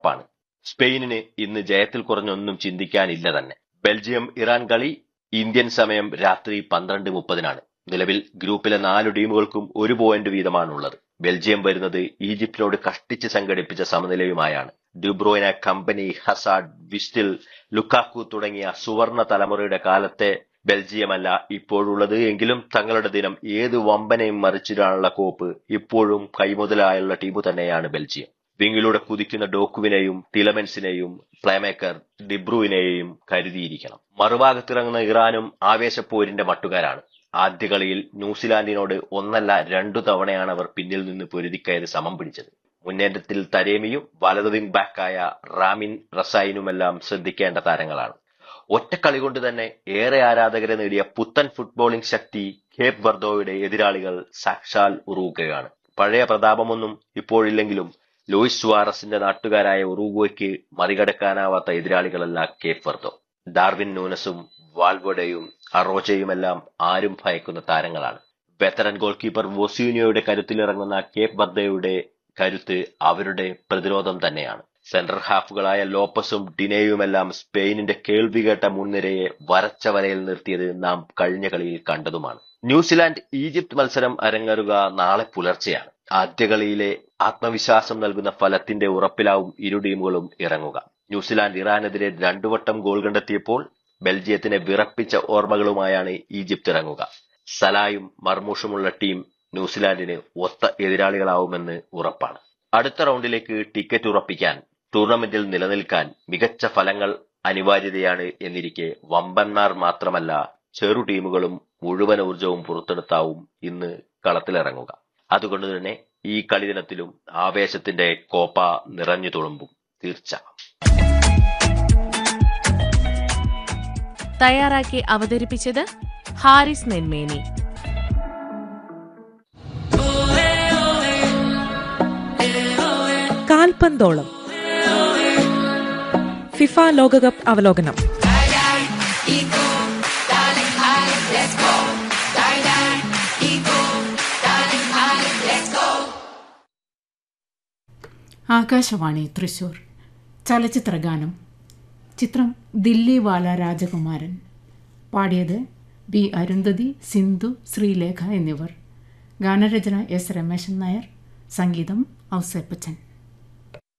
ഉറപ്പാണ് സ്പെയിനിന് ഇന്ന് ജയത്തിൽ കുറഞ്ഞൊന്നും ചിന്തിക്കാനില്ല തന്നെ ബെൽജിയം ഇറാൻ കളി ഇന്ത്യൻ സമയം രാത്രി പന്ത്രണ്ട് മുപ്പതിനാണ് നിലവിൽ ഗ്രൂപ്പിലെ നാല് ടീമുകൾക്കും ഒരു പോയിന്റ് വീതമാണുള്ളത് ബെൽജിയം വരുന്നത് ഈജിപ്തിനോട് കഷ്ടിച്ച് സംഘടിപ്പിച്ച സമനിലയുമായാണ് ഡ്യൂബ്രോയിന കമ്പനി ഹസാഡ് വിസ്റ്റിൽ ലുക്കാക്കു തുടങ്ങിയ സുവർണ തലമുറയുടെ കാലത്തെ ബെൽജിയമല്ല ഇപ്പോഴുള്ളത് എങ്കിലും തങ്ങളുടെ ദിനം ഏത് വമ്പനെയും മറിച്ചിടാനുള്ള കോപ്പ് ഇപ്പോഴും കൈമുതലായുള്ള ടീം തന്നെയാണ് ബെൽജിയം വിങ്ങിലൂടെ കുതിക്കുന്ന ഡോക്കുവിനെയും ടിലമെൻസിനെയും പ്ലേമേക്കർ ഡിബ്രുവിനെയും കരുതിയിരിക്കണം മറുഭാഗത്തിറങ്ങുന്ന ഇറാനും ആവേശപ്പോരിന്റെ മട്ടുകാരാണ് ആദ്യ കളിയിൽ ന്യൂസിലാൻഡിനോട് ഒന്നല്ല രണ്ടു തവണയാണ് അവർ പിന്നിൽ നിന്ന് പൊരുതിക്കയറി സമം പിടിച്ചത് മുന്നേറ്റത്തിൽ തരേമിയും വലതു വിംഗ് ബാക്കായ റാമിൻ റസായിനുമെല്ലാം ശ്രദ്ധിക്കേണ്ട താരങ്ങളാണ് ഒറ്റ കളി കൊണ്ട് തന്നെ ഏറെ ആരാധകരെ നേടിയ പുത്തൻ ഫുട്ബോളിംഗ് ശക്തി കേപ്പ് വർദ്ധോയുടെ എതിരാളികൾ സാക്ഷാൽ ഉറൂഗയാണ് പഴയ പ്രതാപമൊന്നും ഇപ്പോഴില്ലെങ്കിലും ലൂയിസ് സുവാറസിന്റെ നാട്ടുകാരായ ഉറൂഗോയ്ക്ക് മറികടക്കാനാവാത്ത എതിരാളികളല്ല കേപ്പ് വർദ്ധോ ഡാർവിൻ നൂനസും വാൽവോഡയും അറോജയുമെല്ലാം ആരും ഭയക്കുന്ന താരങ്ങളാണ് വെത്തറൻ ഗോൾ കീപ്പർ വൊസീനിയോയുടെ കരുത്തിലിറങ്ങുന്ന കേപ്പ് വർദ്ധയുടെ കരുത്ത് അവരുടെ പ്രതിരോധം തന്നെയാണ് സെന്റർ ഹാഫുകളായ ലോപ്പസും ഡിനേയുമെല്ലാം സ്പെയിനിന്റെ കേൾവി കേട്ട മുൻനിരയെ വരച്ച വരയിൽ നിർത്തിയത് നാം കഴിഞ്ഞ കളിയിൽ കണ്ടതുമാണ് ന്യൂസിലാൻഡ് ഈജിപ്ത് മത്സരം അരങ്ങേറുക നാളെ പുലർച്ചെയാണ് ആദ്യ കളിയിലെ ആത്മവിശ്വാസം നൽകുന്ന ഫലത്തിന്റെ ഉറപ്പിലാവും ഇരു ടീമുകളും ഇറങ്ങുക ന്യൂസിലാൻഡ് ഇറാനെതിരെ രണ്ടു വട്ടം ഗോൾ കണ്ടെത്തിയപ്പോൾ ബെൽജിയത്തിനെ വിറപ്പിച്ച ഓർമ്മകളുമായാണ് ഈജിപ്ത് ഇറങ്ങുക സലായും മർമൂഷുമുള്ള ടീം ന്യൂസിലാൻഡിന് ഒത്ത എതിരാളികളാവുമെന്ന് ഉറപ്പാണ് അടുത്ത റൗണ്ടിലേക്ക് ടിക്കറ്റ് ഉറപ്പിക്കാൻ ടൂർണമെന്റിൽ നിലനിൽക്കാൻ മികച്ച ഫലങ്ങൾ അനിവാര്യതയാണ് എന്നിരിക്കെ വമ്പന്മാർ മാത്രമല്ല ചെറു ടീമുകളും മുഴുവൻ ഊർജവും പുറത്തെടുത്താവും ഇന്ന് കളത്തിലിറങ്ങുക അതുകൊണ്ട് തന്നെ ഈ കളിദിനത്തിലും ആവേശത്തിന്റെ കോപ്പ നിറഞ്ഞു തുളുമ്പും തീർച്ച തയ്യാറാക്കി അവതരിപ്പിച്ചത് ഹാരിസ് നെന്മേനി കാൽപന്തോളം ഫിഫ ലോകകപ്പ് അവലോകനം ആകാശവാണി തൃശൂർ ചലച്ചിത്രഗാനം ചിത്രം ദില്ലി വാല രാജകുമാരൻ പാടിയത് ബി അരുന്ധതി സിന്ധു ശ്രീലേഖ എന്നിവർ ഗാനരചന എസ് രമേശൻ നായർ സംഗീതം ഔസേപ്പച്ചൻ